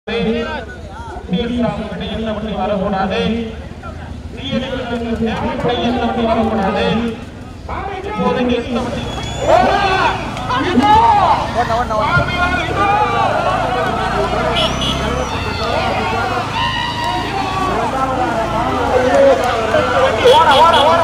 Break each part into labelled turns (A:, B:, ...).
A: எண்ணப்பட்டு வரக்கூடாது எண்ணப்பட்டு வரக்கூடாது இப்போதைக்கு எண்ணப்பட்டு ஓட ஓட ஓட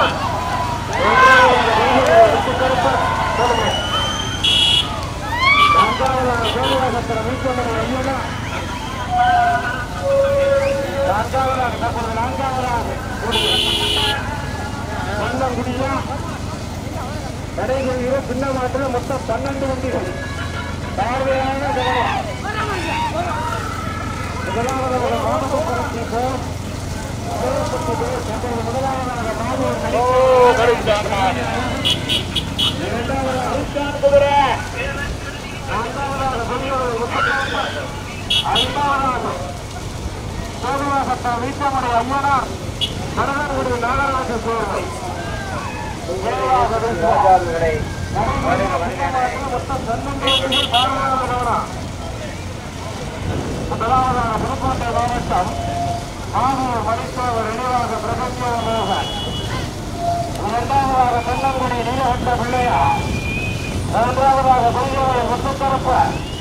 B: நடைபெறுகிற சின்ன மாட்டில் மொத்தம் பன்னெண்டு வண்டிகள் பார்வையான கவனம் முதலாவதாக மாணவ போர் முதலப்பட்டி போர் சென்றது முதலாவதாக மாணவர்
A: ஓ கடிச்சாங்க
B: இரண்டாவதாக
A: அடிச்சான் குதிரை
B: நான்காவதாக பெரியவர் முப்பத்தாறு ஐந்தாவதாக சோழவாசத்த வீட்டமுடைய ஐயனார் மருதன்குடி நாகராஜ சோழரை முதலாவதாக புதுக்கோட்டை மாவட்டம் மாவூர் மணித்தேவர் நினைவாக பிரபஞ்ச மோகன் இரண்டாவதாக தென்னங்குடி நீலகண்ட பிள்ளையா மூன்றாவதாக பெரியவரை முத்துக்கருப்பு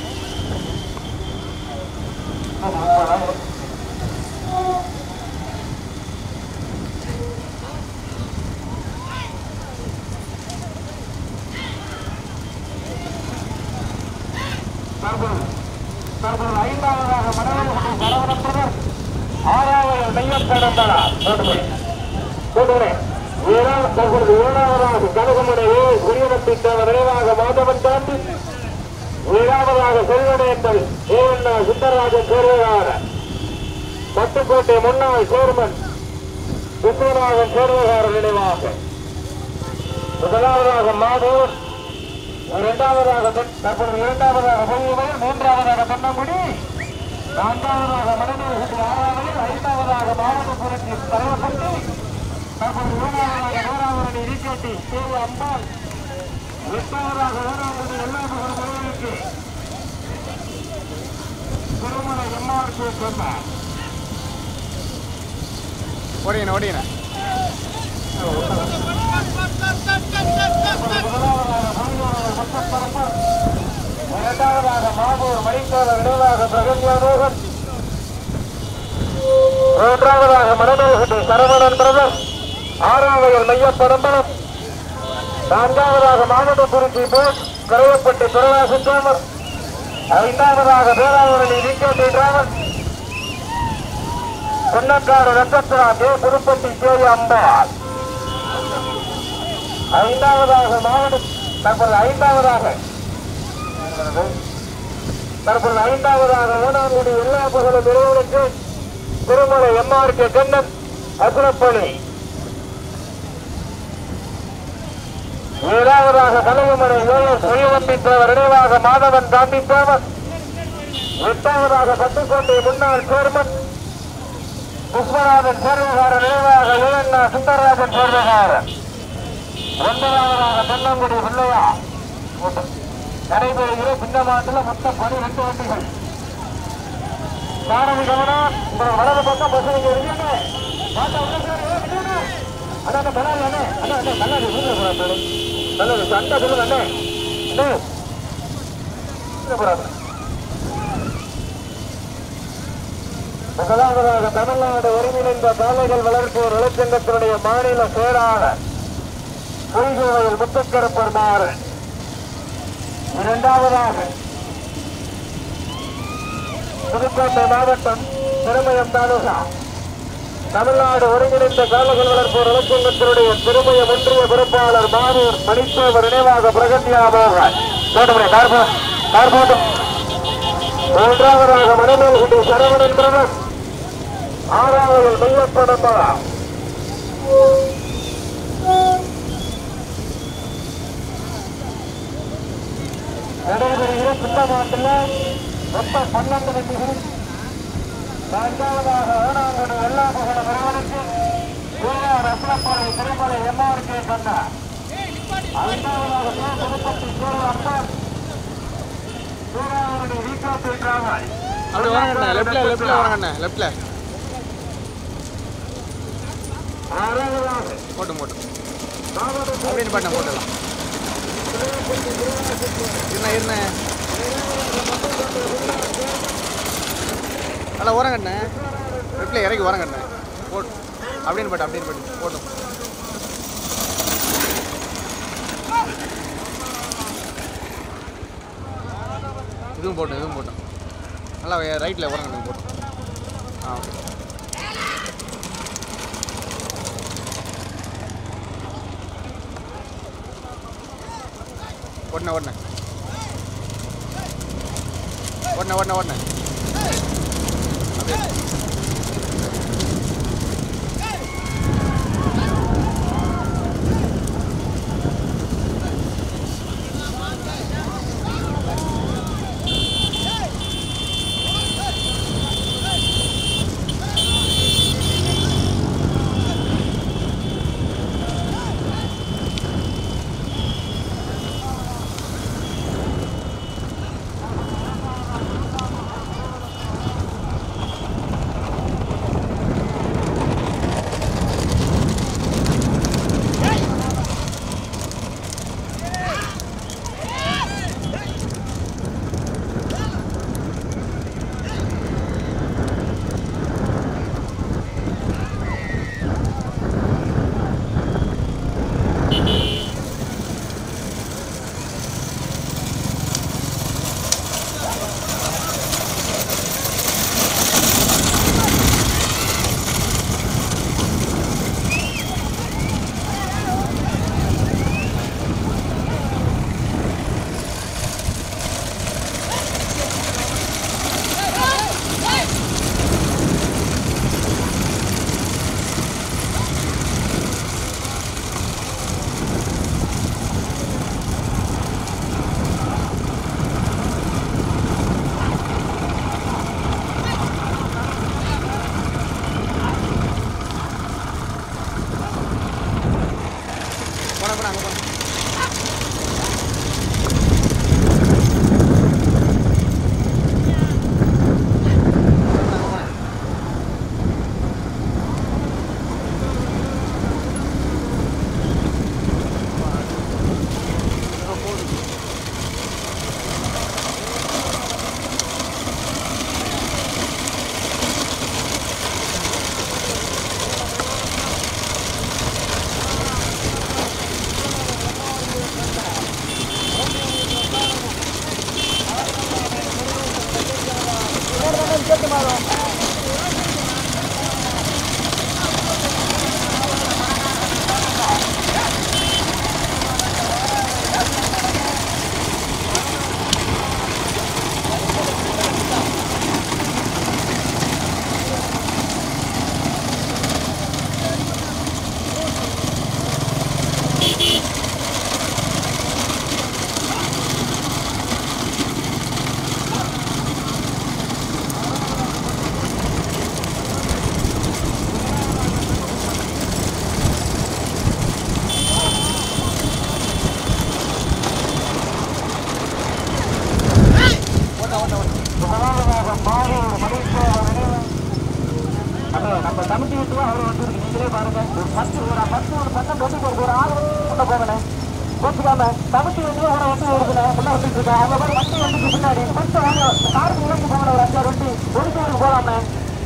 B: தற்போது தற்போது ஐந்தாவதாக மனவர்களுடைய கணவனத்தவர் ஆறாவது மையம் கடந்தனர் கூட்டுமே கூட்டுமே ஏழாவது தற்பொழுது ஏழாவதாக கனகமுடைய குடியிருப்பை தேவர் நினைவாக மாதவன் தாண்டி ஏழாவதாக செல்வடையங்கள் ஏவண்ணா சுந்தரராஜன் சேர்வையாளர் பட்டுக்கோட்டை முன்னாள் சேர்மன் விஸ்வநாதன் சேர்வையாளர் நினைவாக முதலாவதாக மாதூர் இரண்டாவதாக தென்- தற்பொழுது இரண்டாவதாக பொங்கியவர் மூன்றாவதாக தென்னங்குடி நான்காவதாக மனநேசத்தில் ஆறாவது ஐந்தாவதாக மாவட்ட புரட்சி தலைவப்பட்டு தற்பொழுது மூணாவதாக நூறாவரணி நீச்சேட்டி தேவி அம்பாள் எட்டாவதாக வேளாங்கண்ணி எல்லாபுரம் முருகனுக்கு திருமலை எம்ஆர்கே சொன்னார்
C: ஓடிங்க ஓடிங்க
B: முதலாவதாக பொங்கியவர் முத்தப்பரப்பு இரண்டாவதாக மாவூர் மணிக்கால நினைவாக பிரகன்யாமோகன் மூன்றாவதாக மனநோகத்தை சரவணன் பிரதர் ஆறாவது மையப்பரம்பலம் நான்காவதாக மாவட்ட குறிச்சி போஸ் கரையப்பட்டி துறவாசி டிராமர் ஐந்தாவதாக பேராவரணி நீக்கோட்டை டிராமர் பொன்னக்காடு நட்சத்திரா கே புதுப்பட்டி கே அம்பாள் ஐந்தாவதாக மாவட்ட தற்போது ஐந்தாவதாக தற்போது ஐந்தாவதாக வேளாண்குடி எல்லா பகலும் நிறுவனருக்கு திருமலை எம்ஆர் கே கண்ணன் அசுரப்பணி ஏழாவதாக கனகமலை ஏஎஸ் சுயவந்தி தேவர் நினைவாக மாதவன் காந்தி தேவர் எட்டாவதாக பட்டுக்கோட்டை முன்னாள் சேர்மன் விஸ்வநாதன் சேர்வகாரன் நினைவாக இளண்ணா சுந்தரராஜன் சேர்வகாரன் ஒன்பதாவதாக தென்னங்குடி பிள்ளையா நடைபெறுகிற சின்ன மாட்டில் மொத்தம் பனிரெண்டு வண்டிகள் சாரதி கவனம் உங்களோட வலது பக்கம் பஸ் இங்க இருக்கீங்க மாட்டா உள்ள போய் ஏய், பின்னாடி. அண்ணா அண்ணா பலாரி அண்ணே அண்ணா அண்ணே நல்லது வீட்டுல போறாரு நல்லது சண்டை சொல்லுங்க அண்ணே அண்ணே வீட்டுல போறாரு முதலாவதாக தமிழ்நாடு ஒருங்கிணைந்த சாலைகள் வளர்ப்போர் நலச்சங்கத்தினுடைய மாநில செயலாளர் பொய்கோவையில் முத்துக்கருப்பர் மாறன் இரண்டாவதாக புதுக்கோட்டை மாவட்டம் திருமயம் தாலுகா தமிழ்நாடு ஒருங்கிணைந்த காலங்கள் வளர்ப்போர் நலச்சங்கத்தினுடைய திருமயம் ஒன்றிய பொறுப்பாளர் மாவூர் மணித்தேவர் நினைவாக பிரகன்யா மோகன் தோட்டமுறை கார்போட் கார்போட்டம் மூன்றாவதாக மணமேல்குடி சரவணன் பிரதர் ஆறாவது மையப்படம்பா நடைபெறுகிற குண்டமாட்டில் மொத்தம் பன்னெண்டு வண்டிகள் நான்காவதாக வேணாங்குடி வெள்ளாபுகல வருவதற்கு சூழல் ரத்னப்பாறை திருமலை எம்ஆர்கே சொன்னார் ஐந்தாவதாக கே. புதுப்பட்டி சூழல் அப்பர் சூறாவளி வீக்காத்து டிராவல்
C: அப்படி வரங்கண்ணே லெஃப்ட்ல லெஃப்ட்ல வரங்கண்ணே லெஃப்ட்ல
B: ஆறாவதாக
C: போட்டும் போட்டும் அப்படின்னு பண்ண போட்டுடலாம் இருண்ணே இருண்ணே நல்லா உரங்கண்ணே லெஃப்ட்ல இறக்கி உரங்கண்ணே போட்டு அப்படின்னு பட்டு அப்படின்னு பட்டு போட்டும் இதுவும் போட்டோம் இதுவும் போட்டோம் நல்லா ரைட்டில் உரங்கண்ணே போட்டோம் ஆ ஓகே ஓடனே ஓடனே ஓடனே ஓடனே ஓடனே அப்படியே போன போன அங்கே போன
B: முதலாவதாக மாறூர் மணிப்பேர் நினைவு அண்ணே, நம்ம கமிட்டி விட்டு அவர் வந்து நீங்களே பாருங்க ஒரு பத்து ஒரு பத்து ஒரு பக்கம் கொண்டு போறது ஒரு ஆறு உள்ள போகணும் கோச்சுக்காம கமிட்டி வந்து ஒரு வண்டி வருதுண்ணே உள்ள வந்துட்டு இருக்கேன் அவங்க மாதிரி வண்டி வந்துட்டு பின்னாடி கொஞ்சம் வாங்க காருக்கு இறங்கி போகணும் ஒரு அஞ்சாறு வண்டி ஒரு சைடு போகலாம்ண்ணே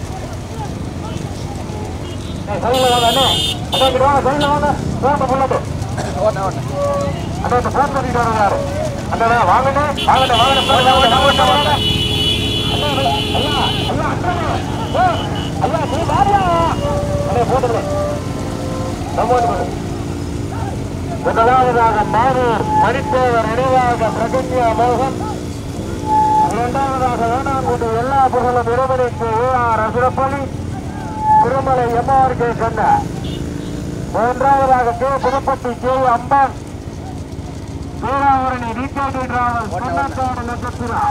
B: சைடில் வாங்க அண்ணே அண்ணே இங்கிட்டு வாங்க சைடில் வாங்க போட்டு புள்ளட்டு
C: ஓடனே ஓடனே
B: அண்ணே இந்த போன் பண்ணிட்டு வர்றாரு அண்ணே வாங்கண்ணே வாங்கண்ணே வாங்கண்ணே போங்க வாங்கண்ணே வாங்கண்ணே வாங்கண்ணே ஐயா, ஐயா, அண்ணா, ஓ, ஐயா, நீ வாரியா? அண்ணே, போட்டுடுறேன். நம்ம ஓட்டு போடு. முதலாவதாக மாரூர் மணித்தேவர் நினைவாக பிரகன்யா மோகன் இரண்டாவதாக வேணாங்குடி எல்லா புகழும் இறைவனுக்கு ஏஆர் அசுரப்பள்ளி திருமலை எம்ஆர் கே கண்ணா மூன்றாவதாக கே புதுப்பட்டி கே அம்பான் சூறாவரணி ரீகார்டி டிராவல் பொன்னக்காடு நட்சத்திரா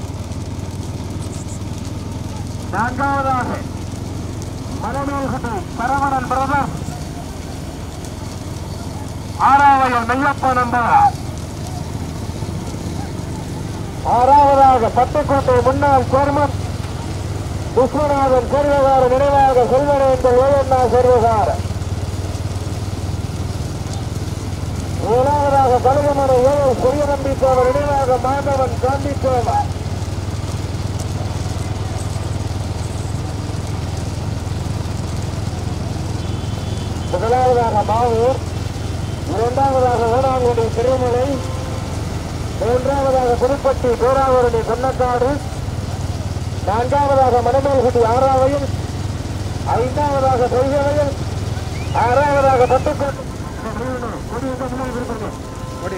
B: நான்காவதாக மரமேல்குடி சரவணன் பிரதர் ஆறாவயல் மெய்யப்ப நம்பர் ஆறாவதாக பட்டுக்கோட்டை முன்னாள் சேர்மன் விஸ்வநாதன் சர்வகார நினைவாக செல்வனேந்தல் ஓயண்ணா சர்வகார முதலாவதாக கழுகுமலை ஏழு பெரிய நம்பிக்கோவர் நினைவாக மாதவன் காந்திக்கோவா முதலாவதாக மாவூர் இரண்டாவதாக வேளாங்குடி திருமலை மூன்றாவதாக புதுப்பட்டி பேராவரணி சொன்னக்காடு நான்காவதாக மணமேல்குடி ஆறாவையும் ஐந்தாவதாக பொய்களையும் ஆறாவதாக பட்டுக்கோட்டை
C: ஓடி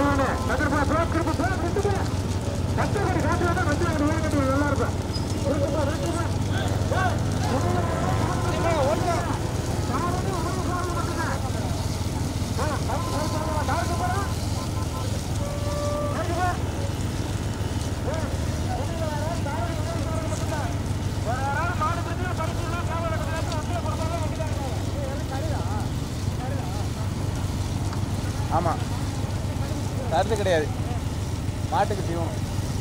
C: ஆமாம் கருத்து கிடையாது மாட்டுக்கு தீவனம்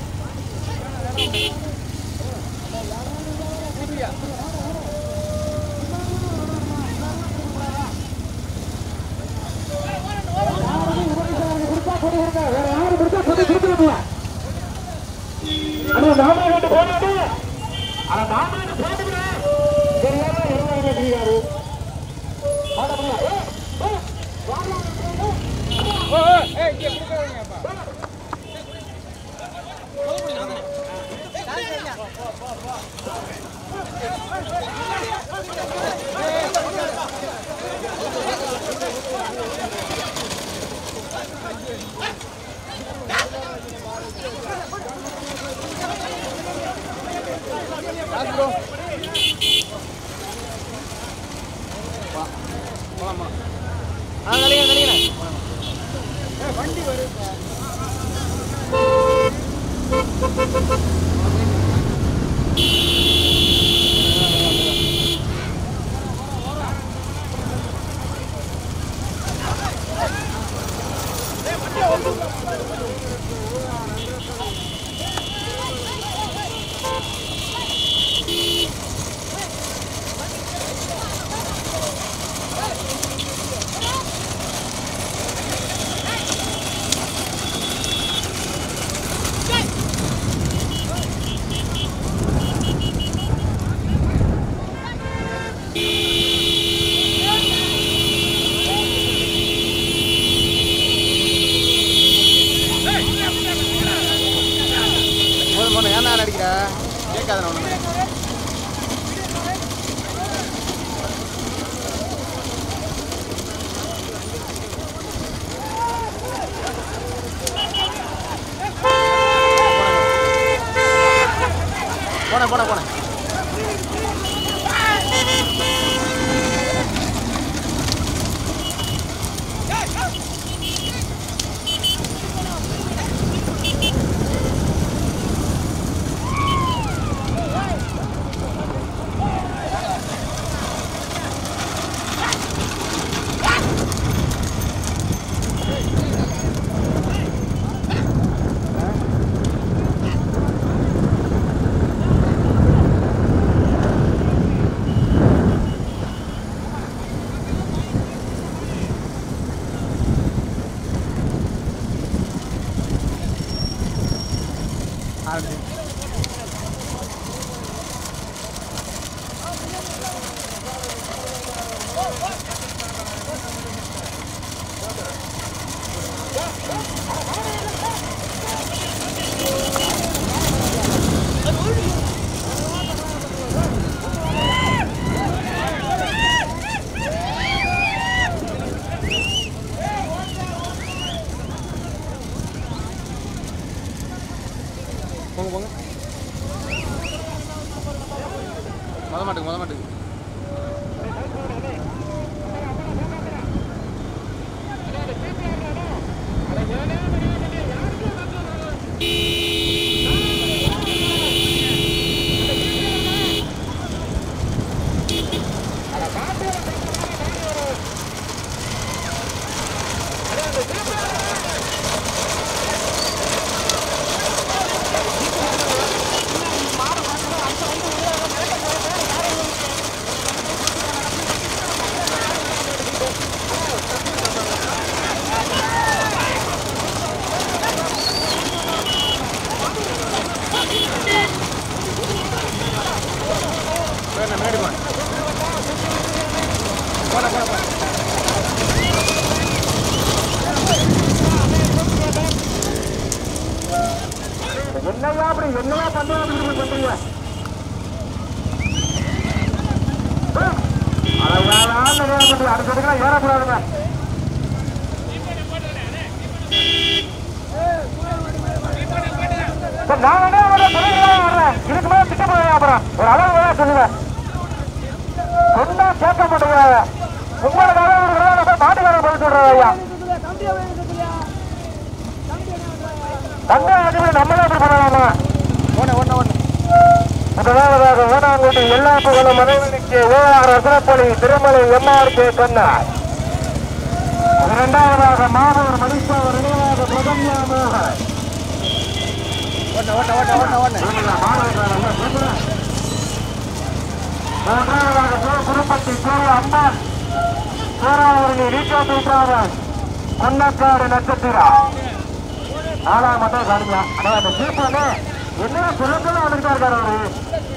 C: காசு ப்ரோ போலாம் போலாம் ஆ நினைக்கிறேன் நினைக்கிறேன் வண்டி வரும் போதும் போதும் ஏன் நான் அடிக்கிற கேட்காத நான் ஒன்று போனேன் போனேன் போனேன் ஆரம்பிச்சு போங்க போங்க மொத மாட்டுக்கு மொத மாட்டுக்கு
B: மாடு அடுத்ததுக்கெல்லாம் ஏறக்கூடாதுங்க சார், நானே அவரை துணைக்கு வர்றேன் இதுக்கு மேல திட்ட போறேன் அப்புறம் ஒரு அளவு வேணா சொல்லுவேன் சொன்னா கேட்க மாட்டேங்கிறாங்க உங்களுக்காக ஒரு தடவை போய் மாட்டுக்காரன் பதில் சொல்றாரு ஐயா தந்தை ஆட்சியில் நம்மளே அப்படி பண்ணலாமா
C: ஓட ஓட ஓட
B: முதலாவதாக ஓடாங்குடி எல்லா புகழும் மனைவனுக்கு ஓஆர் அசரப்பொலி திருமலை எம்ஆர் கே கண்ணார் இரண்டாவதாக மாணவர் மணிப்பாவர் நினைவாக பிரதன்யா மோகன்
C: ஓட ஓட ஓட ஓட ஓட
B: மூன்றாவதாக சோ குருப்பட்டி சூரிய அம்பான் சூறாவரணி ரீகா தூற்றாவன் கொன்னக்காடு நட்சத்திரா நாலாம் மட்டும் காணிக்கலாம் ஆனா அந்த ஜீப் வந்து என்ன சொல்லணும் வந்துட்டு தான் இருக்காரு அவரு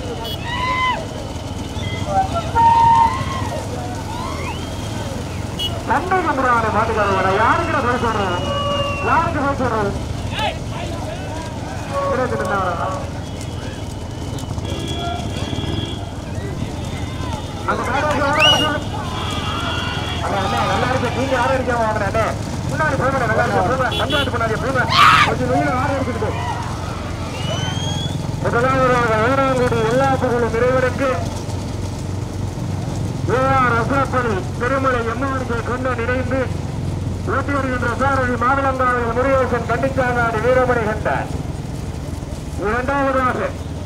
B: சண்டை கம்புறாங்க மாட்டுக்காரங்க யாருக்கு நான் பதில் சொல்றேன் யாருக்கு பதில் சொல்றேன் இருபத்தி ரெண்டாவது அந்த கடைக்காரருக்கு எவ்வளவு நேரம் சொல்லு? அண்ணா, அண்ணா, நல்லா இருக்கு. நீங்க யாரும் அடிக்காம வாங்கண்ணே, அண்ணே. முன்னாடி போங்க, நல்லா இருக்கு. போங்க. பஞ்சாயத்து பண்ணாதீங்க, போங்க. கொஞ்சம் வெயில ஆறு எடுத்துக்கிட்டு. முதலாவதாக வேளாங்குடி எல்லா புகழும் இறைவனுக்கு ஏஆர் அசரப்பணி திருமலை எம்மானுக்கு கொண்டு நினைந்து ஊட்டி வருகின்ற சாரதி மாவிலங்காவில் முருகேசன் கண்டிச்சாங்காடு வீரமணி கண்டார் இரண்டாவதாக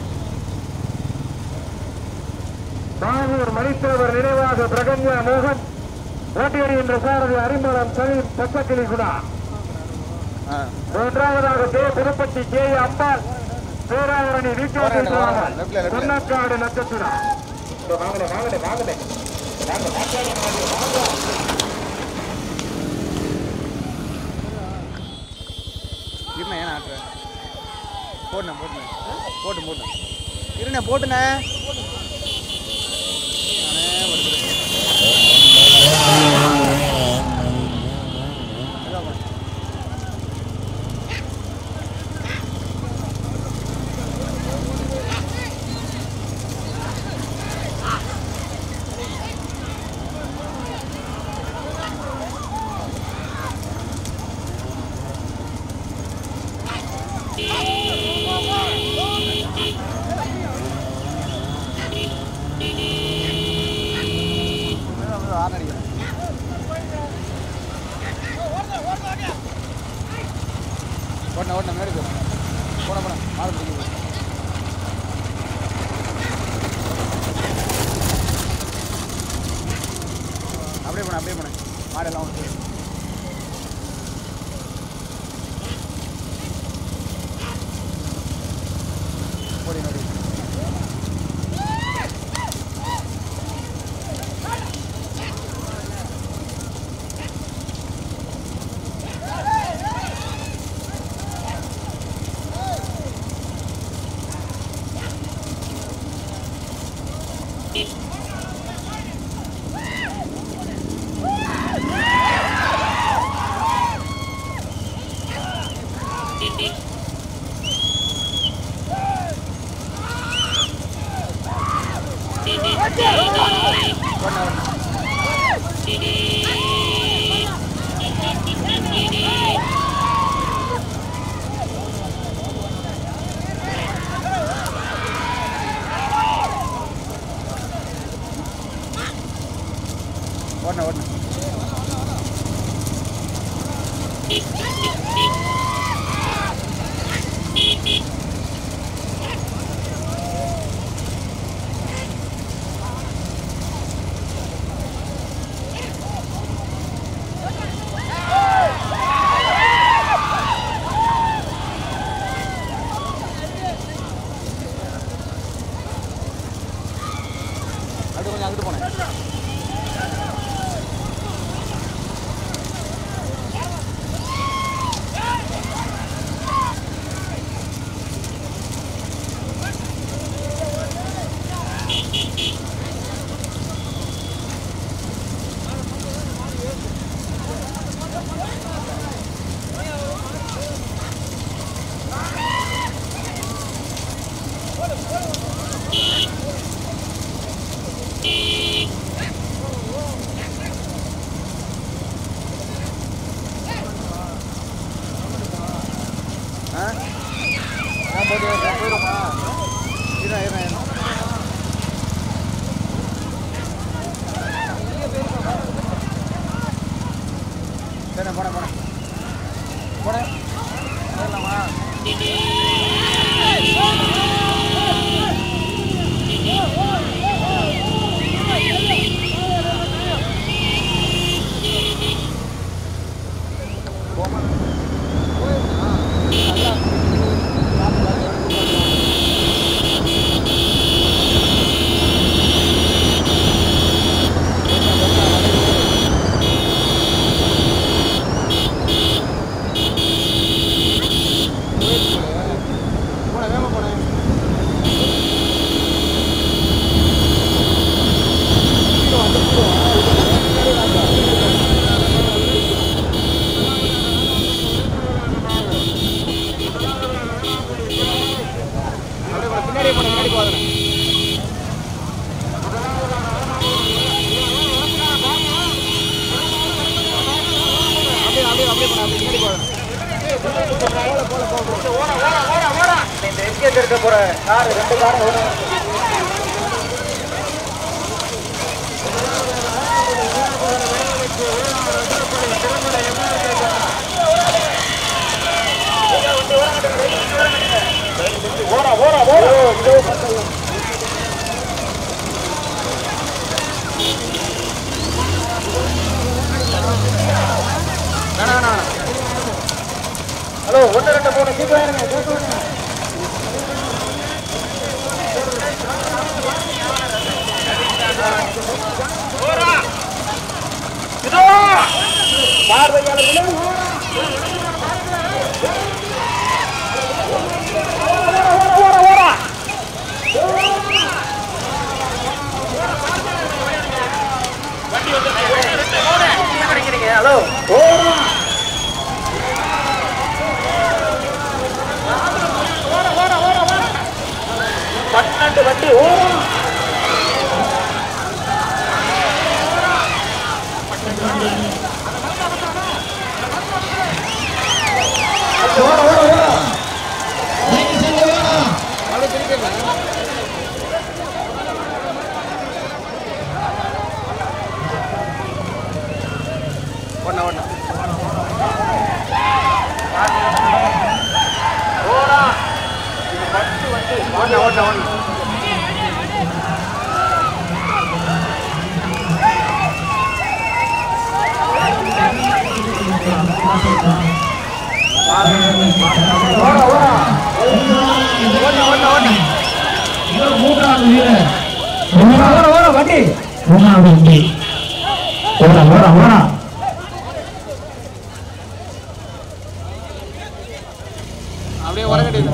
B: பாகூர் மணித்தேவர் நினைவாக பிரகன்யா மோகன் ஓட்டி வருகின்ற சாரதி அரிமளம் சலீம் பச்சக்கிளி குணா
C: ஆ
B: மூன்றாவதாக கே புதுப்பட்டி கே அம்பாள் பேராவரணி
C: வரேன், வரேன். லெஃப்ட்ல, லெஃப்ட்ல.
B: சொன்னக்காடு நட்சத்திரம் வாங்கல வாங்கல வாங்கல வாங்க வாங்க
C: இருண்ணே ஏன் ஆட்டுற போட்டுண்ணே போட்டுண்ணே போட்டு போட்டு இருண்ணே போட்டுண்ணே நானே படுத்துறேன். இதான் பாரு. இதான் வந்து ஹார்ன் அடிக்கிறேன். ஓட்டுண்ணே ஓட்டுண்ணே மேடு போடு. போட போட மாடு பிடிக்குது அப்படியே பண்ண அப்படியே பண்ண மாடெல்லாம் வந்து ஓடி ஓடி ஓடணும் ஓடணும் ஓடணும் ஓடணும் அப்படியே கொஞ்சம் அங்கிட்டு போனேன்
B: கார் ரெண்டு கார் ஓரம் ஓரா ஓரா ஓரா
C: வேணாம் வேணாம் வேணாம்
B: ஹலோ ஒன்று ரெண்டு மூணு சீக்கிரம் இருங்க சீக்கிரம் இருங்க. பார்வையாளர்களே ஓரா ஓரா ஓரா ஹலோ ஓரா பன்னெண்டு வண்டி ஓரம்
C: அவ்வளோ பிரிக்கல ஒண்ணா ஒண்ணா ஒண்ணா ஒண்ணா ஒண்ணா ஒண்ணா ஒண்ணா ஒண்ணா
D: மூன்றாவது வீரர்
B: ஓர ஓர வண்டி
D: மூணாவது வண்டி ஓடா ஓடா ஓடா
C: அப்படியே உரங்கட்டிது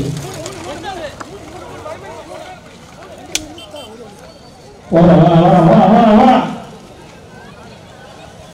D: ஓடா ஓடா ஓடா